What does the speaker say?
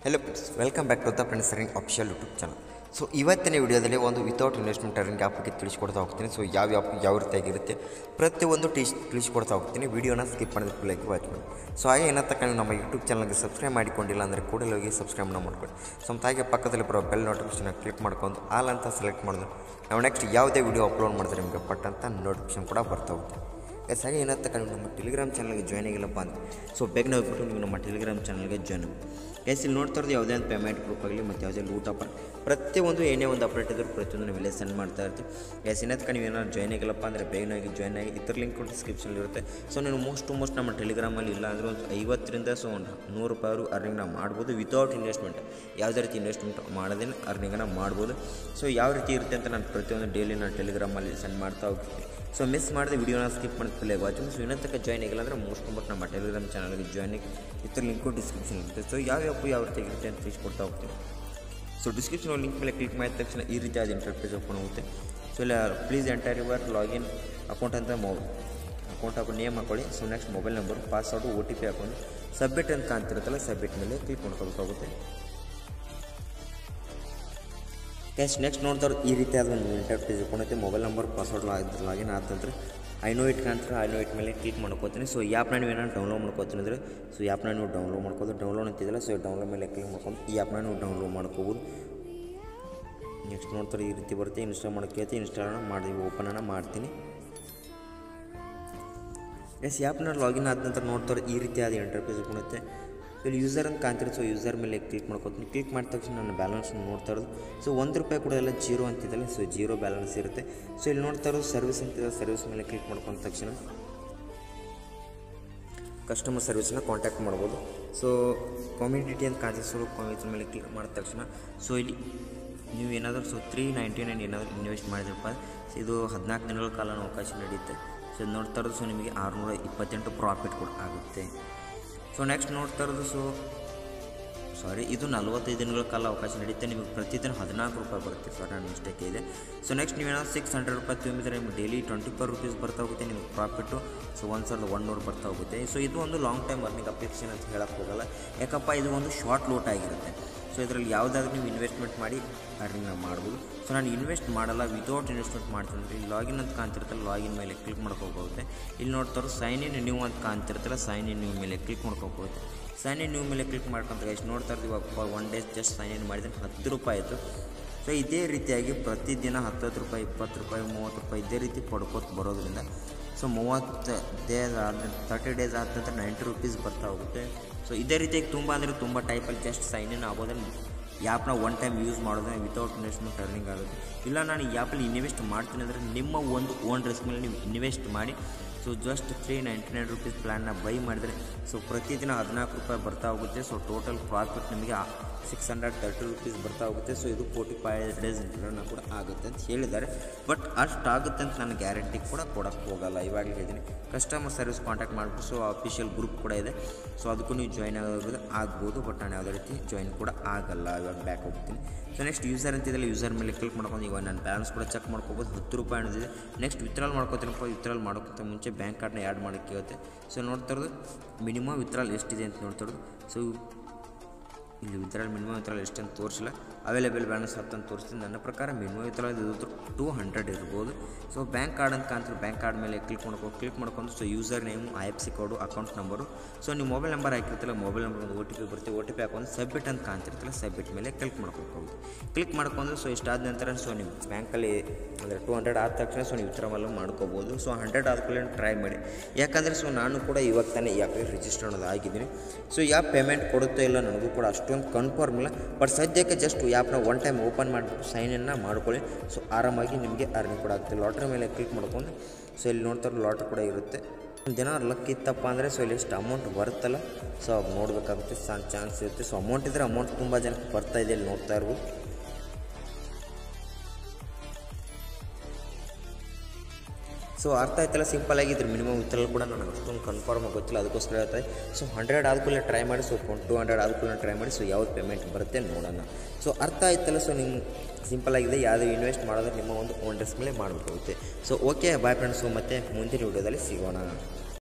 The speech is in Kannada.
hello friends welcome back to the friends ರರಿಂಗ್ ಅಫಿಷಿಯಲ್ ಯೂಟ್ಯೂಬ್ ಚಾನಲ್ ಸೊ ಇವತ್ತಿನ ವಿಡಿಯೋದಲ್ಲಿ ಒಂದು ವಿತೌಟ್ ಇನ್ವೆಸ್ಟ್ಮೆಂಟ್ ರರಿಂಗ್ ಆ್ಯಪ್ ಬಗ್ಗೆ ತಿಳಿಸ್ಕೊಡ್ತಾ ಹೋಗ್ತೀನಿ ಸೊ ಯಾವ ಆ್ಯಪ್ ಯಾವ ರೀತಿಯಾಗಿರುತ್ತೆ ಪ್ರತಿಯೊಂದು ಟೀಸ್ ತಿಳಿಸ್ಕೊಡ್ತಾ ಹೋಗ್ತೀನಿ ವಿಡಿಯೋನ ಸ್ಕಿಪ್ ಮಾಡಿದ ಪ್ಲೇಗೆ ವಾಚ್ ಮಾಡಿ ಸೊ ಹಾಗೆ ಏನಂತ ನೀವು ನಮ್ಮ ಯೂಟ್ಯೂಬ್ ಚಾನಲ್ಗೆ ಸಬ್ಸ್ಕ್ರೈಬ್ ಮಾಡಿಕೊಂಡಿಲ್ಲ ಅಂದರೆ ಕೂಡಲೇ ಹೋಗಿ ಸಬ್ಸ್ಕ್ರೈಬ್ ಮಾಡ್ಕೊಳ್ಳಿ ಸೊ ಮತ್ತು ಹಾಗೆ ಪಕ್ಕದಲ್ಲಿ ಬರೋ ಬೆಲ್ ನೋಟಿಫಿಕೇಶನ್ ಕ್ಲಿಕ್ ಮಾಡ್ಕೊಂಡು ಆಲ್ ಅಂತ ಸೆಲೆಕ್ಟ್ ಮಾಡಿದ್ರೆ ನಾವು ನೆಕ್ಸ್ಟ್ ಯಾವುದೇ ವಿಡಿಯೋ ಅಪ್ಲೋಡ್ ಮಾಡಿದ್ರೆ ನಿಮಗೆ ಪಟ್ ಅಂತ ನೋಟಿಫಿಕೇಶನ್ ಕೂಡ ಬರ್ತಾ ಹೋಗುತ್ತೆ ಎಸ್ ಹಾಗೆ ಏನಂತ ನೀವು ನಮ್ಮ ಟೆಲಿಗ್ರಾಮ್ ಚಾನಲ್ಗೆ ಜಾಯ್ನ್ ಆಗಿಲ್ಲಪ್ಪ ಅಂತ ಸೊ ಬೇಗನೆ ಹೋಗ್ಬಿಟ್ಟು ನೀವು ನಮ್ಮ ಟೆಲಿಗ್ರಾಮ್ ಚಾನಲ್ಗೆ ಜಾಯ್ನ್ ಆಗಿ ಎಸ್ ಇಲ್ಲಿ ನೋಡ್ತಾ ಇರೋದು ಯಾವುದೇ ಒಂದು ಪೇಮೆಂಟ್ ಗ್ರೂಪ್ ಆಗಲಿ ಮತ್ತು ಯಾವುದೇ ಲೂಟ್ ಆಫರ್ ಪ್ರತಿಯೊಂದು ಏನೇ ಒಂದು ಅಪ್ಡೇಟ್ ಇದ್ರೂ ಪ್ರತಿಯೊಂದು ನಾವೆಲ್ಲ ಸೆಂಡ್ ಮಾಡ್ತಾ ಇರ್ತೀವಿ ಎಸ್ ಇನ್ನದಕ್ಕೆ ನೀವು ಏನಾದ್ರು ಜಾಯ್ನ್ ಆಗಿಲ್ಲಪ್ಪ ಅಂದರೆ ಬೇಗನೆ ಆಗಿ ಜಾಯ್ನ್ ಆಗಿ ಇದ್ರ ಲಿಂಕ್ ಡಿಸ್ಕ್ರಿಪ್ಷನ್ ಇರುತ್ತೆ ಸೊ ನೀವು ಮೋಸ್ಟ್ ಟು ಮೋಸ್ಟ್ ನಮ್ಮ ಟೆಲಿಗ್ರಾಮಲ್ಲಿ ಇಲ್ಲ ಅಂದರೆ ಒಂದು ಐವತ್ತರಿಂದ ಸೊ ಒಂದು ನೂರು ರೂಪಾಯಿ ಅರ್ನಿಂಗ್ ನಾವು ಮಾಡ್ಬೋದು ವಿತೌಟ್ ಇನ್ವೆಸ್ಟ್ಮೆಂಟ್ ಯಾವುದೇ ರೀತಿ ಇನ್ವೆಸ್ಟ್ಮೆಂಟ್ ಮಾಡೋದೇನು ಅರ್ನಿಂಗನ್ನು ಮಾಡ್ಬೋದು ಸೊ ಯಾವ ರೀತಿ ಇರುತ್ತೆ ಅಂತ ನಾನು ಪ್ರತಿಯೊಂದು ಡೈಲಿ ನಾನು ಟೆಲಿಗ್ರಾಮಲ್ಲಿ ಸೆಂಡ್ ಮಾಡ್ತಾ ಹೋಗ್ತೀನಿ ಸೊ ಮಿಸ್ ಮಾಡಿದ ವಿಡಿಯೋನ ಸ್ಕಿಪ್ ಮಾಡಿ ಪ್ಲೇ ವಾಚ್ ಸೊ ಇನ್ನೊಂದಕ್ಕೆ ಜಾಯ್ನ್ ಆಗಿಲ್ಲ ಅಂದರೆ ಮೋಸ್ಟ್ ಕಂಬಟ್ ನಮ್ಮ ಟೆಲಿಗ್ರಾಮ್ ಚಾನಲ್ಗೆ ಜಾಯ್ನ್ ಆಗಿ ಇದ್ರ ಲಿಂಕು ಡಿಸ್ಕ್ರಿಪ್ಷನ್ ಇರುತ್ತೆ ಸೊ ಯಾವ ಯಾವ ಯಾವ ರೀತಿ ಇರುತ್ತೆ ಅಂತ ತಿಳಿಸ್ಕೊಡ್ತಾ ಹೋಗ್ತೀನಿ ಸೊ ಡಿಸ್ಕ್ರಿಪ್ಷನ್ ಲಿಂಕ್ ಮೇಲೆ ಕ್ಲಿಕ್ ಮಾಡಿದ ತಕ್ಷಣ ಈ ರೀತಿ ಆದ ಇಂಟರ್ಫೇಸ್ ಓಪನ್ ಆಗುತ್ತೆ ಸೊ ಇಲ್ಲ please enter your login account ಅಂತ ಮೊ ಅಕೌಂಟ್ ಹಾಕೊಂಡು ನೇಮ್ ಹಾಕೊಳ್ಳಿ so next mobile number password O T P ಹಾಕೊಂಡು ಸಬ್ಮಿಟ್ ಅಂತ ಕಾಣ್ತಿರುತ್ತಲ್ಲ ಸಬ್ಮಿಟ್ ಮೇಲೆ ಕ್ಲಿಕ್ ಮಾಡ್ಕೋಬೇಕಾಗುತ್ತೆ ಕ್ಯಾಶ್ ನೆಕ್ಸ್ಟ್ ನೋಡ್ದವ್ರು ಈ ರೀತಿಯಾದ ಒಂದು ಇಂಟರ್ಫೇಸ್ ಇಟ್ಕೊಂಡೈತೆ ಮೊಬೈಲ್ ನಂಬರ್ ಪಾಸ್ವರ್ಡ್ ಲಾಗಿನ್ ಆದ ನಂತರ ಐನೋ ಇಟ್ ಕಾಣ್ತಾರೆ ಐನೋ ಇಟ್ ಮೇಲೆ ಕ್ಲಿಕ್ ಮಾಡ್ಕೋತೀನಿ ಸೊ ಈ ಆ್ಯಪ್ನ ನೀವು ಏನಾದ್ರು ಡೌನ್ಲೋಡ್ ಮಾಡ್ಕೋತೀನಿ ಅಂದರೆ ಸೊ ಈ ಆ್ಯಪ್ನ ನೀವು ಡೌನ್ಲೋಡ್ ಮಾಡ್ಕೋದು ಡೌನ್ಲೋಡ್ ಅಂತಿದ್ದಲ್ಲ ಸೊ ಡೌನ್ಲೋಡ್ ಮೇಲೆ ಕ್ಲಿಕ್ ಮಾಡ್ಕೊಂಡು ಈ ಆ್ಯಪ್ನ ನೀವು ಡೌನ್ಲೋಡ್ ಮಾಡ್ಕೋಬೋದು ನೆಕ್ಸ್ಟ್ ನೋಡ್ತಾರೆ ಈ ರೀತಿ ಬರುತ್ತೆ ಇನ್ಸ್ಟಾಲ್ ಮಾಡೋಕ್ಕೆ ಇನ್ಸ್ಟಾಲನ ಮಾಡಿ ಓಪನನ್ನು ಮಾಡ್ತೀನಿ ಎಸ್ ಆ್ಯಪ್ನ ಲಾಗಿನ್ ಆದ ನಂತರ ನೋಡ್ತಾರೆ ಈ ರೀತಿಯಾದ ಇಂಟರ್ಫೇಸ್ ಇಟ್ಕೊಂಡೈತೆ ಇಲ್ಲಿ ಯೂಸರ್ ಅಂತ ಕಾಣ್ತಿರೋ ಸೊ ಯೂಸರ್ ಮೇಲೆ ಕ್ಲಿಕ್ ಮಾಡ್ಕೊತೀನಿ ಕ್ಲಿಕ್ ಮಾಡಿದ ತಕ್ಷಣ ನನ್ನ ಬ್ಯಾಲೆನ್ಸ್ ನೋಡ್ತಾ ಇರೋದು ಸೊ ಒಂದು ರೂಪಾಯಿ ಕೂಡ ಎಲ್ಲ ಜೀರೋ ಅಂತಿದ್ದಲ್ಲ ಸೊ ಜೀರೋ ಬ್ಯಾಲೆನ್ಸ್ ಇರುತ್ತೆ ಸೊ ಇಲ್ಲಿ ನೋಡ್ತಾ ಇರೋದು ಸರ್ವಿಸ್ ಅಂತಿದೆ ಸರ್ವಿಸ್ ಮೇಲೆ ಕ್ಲಿಕ್ ಮಾಡ್ಕೊಂಡ ತಕ್ಷಣ ಕಸ್ಟಮರ್ ಸರ್ವಿಸ್ನ ಕಾಂಟ್ಯಾಕ್ಟ್ ಮಾಡ್ಬೋದು ಸೊ ಕಮ್ಯುನಿಟಿ ಅಂತ ಕಾಣಿಸಿ ಸೊ ಇದ್ರ ಮೇಲೆ ಕ್ಲಿಕ್ ಮಾಡಿದ ತಕ್ಷಣ ಸೊ ಇಲ್ಲಿ ನೀವು ಏನಾದರೂ ಸೊ ತ್ರೀ ನೈಂಟಿ ನೈನ್ ಏನಾದರೂ ಇನ್ವೆಸ್ಟ್ ಮಾಡಿದ್ರಪ್ಪ ಇದು ಹದಿನಾಲ್ಕು ದಿನಗಳ ಕಾಲ ಅವಕಾಶ ನಡೆಯುತ್ತೆ ಸೊ ಇದು ನೋಡ್ತಾ ಇರೋದು ಸೊ ನಿಮಗೆ ಆರುನೂರ ಇಪ್ಪತ್ತೆಂಟು ಪ್ರಾಫಿಟ್ ಕೂಡ ಆಗುತ್ತೆ ಸೊ ನೆಕ್ಸ್ಟ್ ನೋಡ್ತಾ ಇರೋದು ಸೊ ಸಾರಿ ಇದು ನಲ್ವತ್ತೈದು ದಿನಗಳ ಕಾಲ ಅವಕಾಶ ನಡೆಯುತ್ತೆ ನಿಮಗೆ ಪ್ರತಿದಿನ ಹದಿನಾಲ್ಕು ರೂಪಾಯಿ ಬರುತ್ತೆ ಸರ್ ನನ್ನ ಮಿಸ್ಟೇಕ್ ಇದೆ ಸೊ ನೆಕ್ಸ್ಟ್ ನೀವೇನಾದ್ರು ಸಿಕ್ಸ್ ಹಂಡ್ರೆಡ್ ರೂಪಾಯಿ ತುಂಬಿದ್ರೆ ನಿಮ್ಗೆ ಡೈಲಿ ಟ್ವೆಂಟಿ ಫೋರ್ ರುಪೀಸ್ ಬರ್ತಾ ಹೋಗುತ್ತೆ ನಿಮಗೆ ಪ್ರಾಫಿಟ್ಟು ಸೊ ಒಂದು ಸಾವಿರದ ಒನ್ನೂರು ಬರ್ತಾ ಹೋಗುತ್ತೆ ಸೊ ಇದು ಒಂದು ಲಾಂಗ್ ಟೈಮ್ ಅರ್ನಿಂಗ್ ಅಪ್ಲಿಕೇಶನ್ ಅಂತ ಹೇಳಕ್ಕೆ ಹೋಗಲ್ಲ ಯಾಕಪ್ಪ ಇದು ಒಂದು ಶಾರ್ಟ್ ಲೋಟ್ ಆಗಿರುತ್ತೆ ಸೊ ಇದರಲ್ಲಿ ಯಾವುದಾದ್ರೂ ನೀವು ಇನ್ವೆಸ್ಟ್ಮೆಂಟ್ ಮಾಡಿ ಅರ್ನಿಂಗ್ ಮಾಡ್ಬೋದು ಸೊ ನಾನು ಇನ್ವೆಸ್ಟ್ ಮಾಡಲ್ಲ ವಿತೌಟ್ ಇನ್ವೆಸ್ಟ್ಮೆಂಟ್ ಮಾಡ್ತೀನಿ ಅಂದರೆ ಇಲ್ಲಿ ಲಾಗಿನ್ ಅಂತ ಕಾಣ್ತಿರ್ತಲ್ಲ ಲಾಗಿನ್ ಮೇಲೆ ಕ್ಲಿಕ್ ಮಾಡ್ಕೋಬೋಗುತ್ತೆ ಇಲ್ಲಿ ನೋಡ್ತಾರೆ ಸೈನ್ ಇನ್ ನ್ಯೂ ಅಂತ ಕಾಣ್ತಿರ್ತಲ್ಲ ಸೈನ್ ಇನ್ ನ್ಯೂ ಮೇಲೆ ಕ್ಲಿಕ್ ಮಾಡ್ಕೋಬೋದು ಸೈನ್ ಇನ್ ನ್ಯೂ ಮೇಲೆ ಕ್ಲಿಕ್ ಮಾಡ್ಕೊಂತ ಎಷ್ಟು ನೋಡ್ತಾ ಇರ್ತೀವಿ ಇವಾಗ one days just sign in ಮಾಡಿದ್ರೆ ಹತ್ತು ರೂಪಾಯಿ ಆಯಿತು ಸೊ ಇದೇ ರೀತಿಯಾಗಿ ಪ್ರತಿದಿನ ಹತ್ತತ್ತು ರೂಪಾಯಿ ಇಪ್ಪತ್ತು ರೂಪಾಯಿ ಮೂವತ್ತು ರೂಪಾಯಿ ಇದೇ ರೀತಿ ಪಡ್ಕೋತ ಬರೋದ್ರಿಂದ ಸೊ ಮೂವತ್ತು ಡೇಸ್ ಆದ ತರ್ಟಿ ಡೇಸ್ ಆದ ನಂತರ ನೈಂಟಿ ರುಪೀಸ್ ಬರ್ತಾ ಹೋಗುತ್ತೆ ಸೊ ಇದೇ ರೀತಿಯಾಗಿ ತುಂಬ ಅಂದರೆ ತುಂಬ ಟೈಪಲ್ಲಿ ಜಸ್ಟ್ ಸೈನ್ ಇನ್ ಆಗೋದನ್ನು ಈ ಆ್ಯಪ್ನ ಒನ್ ಟೈಮ್ ಯೂಸ್ ಮಾಡೋದ್ರೆ ವಿತೌಟ್ ಇನ್ವೆಸ್ಟ್ಮೆಂಟ್ ಅರ್ನಿಂಗ್ ಆಗುತ್ತೆ ಇಲ್ಲ ನಾನು ಈ ಆ್ಯಪಲ್ಲಿ ಇನ್ವೆಸ್ಟ್ ಮಾಡ್ತೀನಿ ಅಂದರೆ ನಿಮ್ಮ ಒಂದು ಓನ್ ರಿಸ್ಕ್ ಮೇಲೆ ನೀವು ಇನ್ವೆಸ್ಟ್ ಮಾಡಿ so just three ninety nine rupees ಪ್ಲ್ಯಾನ್ನ ಬೈ ಮಾಡಿದರೆ ಸೊ ಪ್ರತಿದಿನ ಹದಿನಾಲ್ಕು ರೂಪಾಯಿ ಬರ್ತಾ ಹೋಗುತ್ತೆ ಸೊ ಟೋಟಲ್ ಪ್ರಾಫಿಟ್ ನಿಮಗೆ ಸಿಕ್ಸ್ ಹಂಡ್ರೆಡ್ ತರ್ಟಿ ರುಪೀಸ್ ಬರ್ತಾ ಹೋಗುತ್ತೆ ಸೊ ಇದು ಫೋರ್ಟಿ ಫೈವ್ ಡೇಸ್ ರನ್ ಕೂಡ ಆಗುತ್ತೆ ಅಂತ ಹೇಳಿದ್ದಾರೆ ಬಟ್ ಅಷ್ಟು ಆಗುತ್ತೆ ಅಂತ ನಾನು ಗ್ಯಾರಂಟಿ ಕೂಡ ಕೊಡೋಕ್ಕೆ ಹೋಗಲ್ಲ ಇವಾಗಲೇ ಹೇಳಿದ್ದೀನಿ ಕಸ್ಟಮರ್ ಸರ್ವಿಸ್ ಕಾಂಟ್ಯಾಕ್ಟ್ ಮಾಡಿಬಿಟ್ಟು ಸೊ ಅಫಿಷಿಯಲ್ ಗ್ರೂಪ್ ಕೂಡ ಇದೆ ಸೊ ಅದಕ್ಕೂ ನೀವು ಜಾಯ್ನ್ ಆಗೋದು ಆಗ್ಬೋದು ಬಟ್ ನಾನು ಯಾವುದೇ ರೀತಿ ಜಾಯ್ನ್ ಕೂಡ ಆಗಲ್ಲ ಇವಾಗ ಬ್ಯಾಕ್ ಹೋಗ್ತೀನಿ ಸೊ ನೆಕ್ಸ್ಟ್ ಯೂಸರ್ ಅಂತಿದ್ದಲ್ಲ ಯೂಸರ್ ಮೇಲೆ ಕ್ಲಿಕ್ ಮಾಡ್ಕೊಂಡು ಇವಾಗ ನನ್ನ ಬ್ಯಾಲೆನ್ಸ್ ಕೂಡ ಚೆಕ್ ಮಾಡ್ಕೋಬೋದು ಹತ್ತು ರೂಪಾಯಿ ಅನ್ನೋದಿದೆ ನೆಕ್ಸ್ಟ್ ವಿತ್ಡ್ರಾಲ್ ಮಾಡ್ಕೋತೀನಪ್ಪ ವಿತ್ಡ್ರಾಲ್ ಮಾಡೋಕ್ಕಿಂತ ಮುಂಚೆ ಬ್ಯಾಂಕ್ ಕಾರ್ಡ್ನ ಆ್ಯಡ್ ಮಾಡೋಕ್ಕೆ ಇರುತ್ತೆ ಸೊ ನೋಡ್ತಾ ಇರೋದು ಮಿನಿಮಮ್ ವಿತ್ಡ್ರಾಲ್ ಎಷ್ಟಿದೆ ಅಂತ ನೋಡ್ತಾ ಇರೋದು ಸೊ ಇಲ್ಲಿ ವಿತ್ಡ್ರಾಲ್ ಮಿನಿಮಮ್ ವಿತ್ಡ್ರಾಲ್ ಎಷ್ಟು ಅಂತ ತೋರಿಸಿಲ್ಲ ಅವೈಲೇಬಲ್ ಬ್ಯಾಲೆನ್ಸ್ ಹತ್ತು ಅಂತ ತೋರಿಸ್ತೀನಿ ನನ್ನ ಪ್ರಕಾರ ಮಿನಿಮಮ್ ವಿತ್ಡ್ರಾಲ್ ಇದು ಟೂ ಹಂಡ್ರೆಡ್ ಇರ್ಬೋದು ಸೊ ಬ್ಯಾಂಕ್ ಕಾರ್ಡ್ ಅಂತ ಕಾಣ್ತಾರೆ ಬ್ಯಾಂಕ್ ಕಾರ್ಡ್ ಮೇಲೆ ಕ್ಲಿಕ್ ಮಾಡ್ಕೊ ಕ್ಲಿಕ್ ಮಾಡ್ಕೊಂಡು so user name I F C code account number so ನೀವು ಮೊಬೈಲ್ ನಂಬರ್ ಹಾಕಿರ್ತಿಲ್ಲ ಮೊಬೈಲ್ ನಂಬರ್ ಒಂದು ಓ ಟಿ ಪಿ ಬರುತ್ತೆ ಓ ಟಿ ಪಿ ಹಾಕೊಂಡು ಸಬ್ಮಿಟ್ ಅಂತ ಕಾಣ್ತಿರ್ತಿಲ್ಲ ಸಬ್ಮಿಟ್ ಮೇಲೆ ಕ್ಲಿಕ್ ಮಾಡ್ಕೋಬಹುದು ಕ್ಲಿಕ್ ಮಾಡ್ಕೊಂಡು ಸೊ ಇಷ್ಟಾದ ನಂತರ ಸೊ ನೀವು ಬ್ಯಾಂಕಲ್ಲಿ ಅಂದರೆ ಟೂ ಹಂಡ್ರೆಡ್ ಆದ ತಕ್ಷಣ ಸೊ ನೀವು ವಿತ್ಡ್ರಾವಲ್ ಮಾಡ್ಕೋಬೋದು ಸೊ ಹಂಡ್ರೆಡ್ ಆದ್ಮೇಲೆ ಟ್ರೈ ಮಾಡಿ ಯಾಕಂದರೆ ಸೊ ನಾನು ಕೂಡ ಇವಾಗ ತಾನೇ ಈ ಆ್ಯಪಿಗೆ ರಿಜಿಸ್ಟರ್ ಅನ್ನೋದು ಆಗಿದ್ದೀನಿ ಸೊ ಯಾವ ಪೇಮೆಂಟ್ ಕೊಡುತ್ತೋ ಇಲ್ಲ ನನಗೂ ಕೂಡ ಅಷ್ಟೊಂದು ಕನ್ಫರ್ಮ್ ಇಲ್ಲ ಬಟ್ ಸದ್ಯಕ್ಕೆ ಜಸ್ಟ್ ಆ್ಯಪ್ನ ಒನ್ ಟೈಮ್ ಓಪನ್ ಮಾಡಿಬಿಟ್ಟು ಸೈನನ್ನು ಮಾಡ್ಕೊಳ್ಳಿ ಸೊ ಆರಾಮಾಗಿ ನಿಮಗೆ ಅರ್ನಿಂಗ್ ಕೂಡ ಆಗುತ್ತೆ ಲಾಟ್ರಿ ಮೇಲೆ ಕ್ಲಿಕ್ ಮಾಡ್ಕೊಂಡು ಸೊ ಇಲ್ಲಿ ನೋಡ್ತಾರೆ ಲಾಟ್ರಿ ಕೂಡ ಇರುತ್ತೆ ದಿನ ಲಕ್ ಇತ್ತಪ್ಪ ಅಂದರೆ ಸೊ ಇಲ್ಲಿ ಎಷ್ಟು ಅಮೌಂಟ್ ಬರುತ್ತಲ್ಲ ಸೊ ಅವಾಗ ನೋಡಬೇಕಾಗುತ್ತೆ ಸಣ್ಣ ಚಾನ್ಸ್ ಇರುತ್ತೆ ಸೊ ಅಮೌಂಟ್ ಇದ್ದರೆ ಅಮೌಂಟ್ ತುಂಬ ಜನಕ್ಕೆ ಬರ್ತಾ ಇದೆ ಇಲ್ಲಿ ನೋಡ್ತಾ ಇರ್ಬೋದು ಸೊ ಅರ್ಥ ಆಯ್ತಲ್ಲ ಸಿಂಪಲ್ ಆಗಿದ್ರೆ ಮಿನಿಮಮ್ ವಿತ್ರಲ್ಲಿ ಕೂಡ ನನಗೆ ಅಷ್ಟೊಂದು ಕನ್ಫರ್ಮ್ ಗೊತ್ತಿಲ್ಲ ಅದಕ್ಕೋಸ್ಕರ ಹೇಳ್ತಾರೆ ಸೊ ಹಂಡ್ರೆಡ್ ಆದ್ಕೂಲೆ ಟ್ರೈ ಮಾಡಿ ಸೊ ಟು ಹಂಡ್ರೆಡ್ ಆದ್ಕೂಲೆ ಟ್ರೈ ಮಾಡಿ ಸೊ ಯಾವ್ದು ಪೇಮೆಂಟ್ ಬರುತ್ತೆ ನೋಡೋಣ ಸೊ ಅರ್ಥ ಆಯ್ತಲ್ಲ ಸೊ ನಿಮ್ಗೆ ಸಿಂಪಲ್ ಆಗಿದೆ ಯಾವುದೇ ಇನ್ವೆಸ್ಟ್ ಮಾಡೋದ್ರೆ ನಿಮ್ಮ ಒಂದು ಓನ್ ಡ್ರೆಸ್ ಮೇಲೆ ಮಾಡಬೇಕಾಗುತ್ತೆ ಸೊ ಓಕೆ ಬಾಯ್ ಫ್ರೆಂಡ್ಸು ಮತ್ತು ಮುಂದಿನ ವಿಡಿಯೋದಲ್ಲಿ ಸಿಗೋಣ